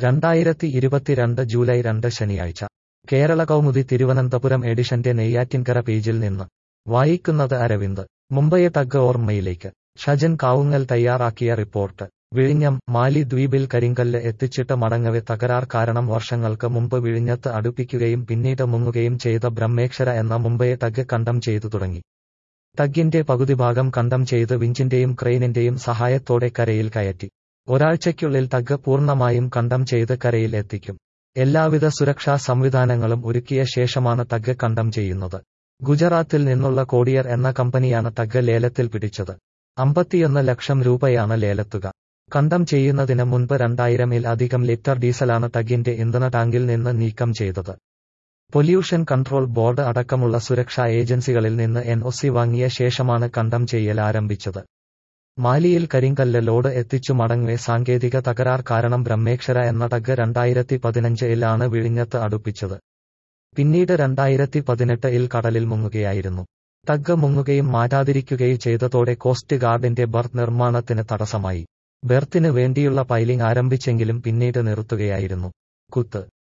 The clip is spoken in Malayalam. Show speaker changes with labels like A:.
A: രണ്ടായിരത്തി ഇരുപത്തിരണ്ട് ജൂലൈ രണ്ട് ശനിയാഴ്ച കേരള കൗമുദി തിരുവനന്തപുരം എഡിഷന്റെ നെയ്യാറ്റിൻകര പേജിൽ നിന്ന് വായിക്കുന്നത് അരവിന്ദ് മുംബൈയെ തഗ് ഓർമ്മയിലേക്ക് ഷജൻ കാവുങ്ങൽ തയ്യാറാക്കിയ റിപ്പോർട്ട് വിഴിഞ്ഞം മാലി ദ്വീപിൽ കരിങ്കല്ല് എത്തിച്ചിട്ട് മടങ്ങവെ തകരാർ കാരണം വർഷങ്ങൾക്ക് മുമ്പ് വിഴിഞ്ഞത്ത് അടുപ്പിക്കുകയും പിന്നീട് മുങ്ങുകയും ചെയ്ത ബ്രഹ്മേക്ഷര എന്ന മുംബൈയെ തഗ് കണ്ടം ചെയ്തു തുടങ്ങി തഗ്ഗിന്റെ പകുതി ഭാഗം കണ്ടം ചെയ്ത് വിഞ്ചിന്റെയും ക്രെയിനിന്റെയും സഹായത്തോടെ കരയിൽ കയറ്റി ഒരാഴ്ചയ്ക്കുള്ളിൽ തഗ് പൂർണ്ണമായും കണ്ടം ചെയ്ത് കരയിൽ എത്തിക്കും എല്ലാവിധ സുരക്ഷാ സംവിധാനങ്ങളും ഒരുക്കിയ ശേഷമാണ് തഗ് കണ്ടം ചെയ്യുന്നത് ഗുജറാത്തിൽ നിന്നുള്ള കോടിയർ എന്ന കമ്പനിയാണ് തഗ് ലേലത്തിൽ പിടിച്ചത് അമ്പത്തിയൊന്ന് ലക്ഷം രൂപയാണ് ലേലത്തുക കണ്ടം ചെയ്യുന്നതിന് മുൻപ് രണ്ടായിരമിൽ അധികം ലിറ്റർ ഡീസലാണ് തഗിന്റെ ഇന്ധന ടാങ്കിൽ നിന്ന് നീക്കം ചെയ്തത് പൊല്യൂഷൻ കൺട്രോൾ ബോർഡ് അടക്കമുള്ള സുരക്ഷാ ഏജൻസികളിൽ നിന്ന് എൻ വാങ്ങിയ ശേഷമാണ് കണ്ടം ചെയ്യൽ ആരംഭിച്ചത് മാലിയിൽ കരിങ്കല്ല് ലോഡ് എത്തിച്ചു മടങ്ങവെ സാങ്കേതിക തകരാർ കാരണം ബ്രഹ്മേക്ഷര എന്ന ടഗ് രണ്ടായിരത്തി പതിനഞ്ചിലാണ് വിഴിഞ്ഞത്ത് അടുപ്പിച്ചത് പിന്നീട് രണ്ടായിരത്തി പതിനെട്ട് ഇൽ കടലിൽ മുങ്ങുകയായിരുന്നു ടഗ് മുങ്ങുകയും മാറ്റാതിരിക്കുകയും ചെയ്തതോടെ കോസ്റ്റ് ഗാർഡിന്റെ ബർത്ത് നിർമ്മാണത്തിന് തടസ്സമായി ബെർത്തിന് വേണ്ടിയുള്ള പൈലിംഗ് ആരംഭിച്ചെങ്കിലും പിന്നീട് നിർത്തുകയായിരുന്നു കുത്ത്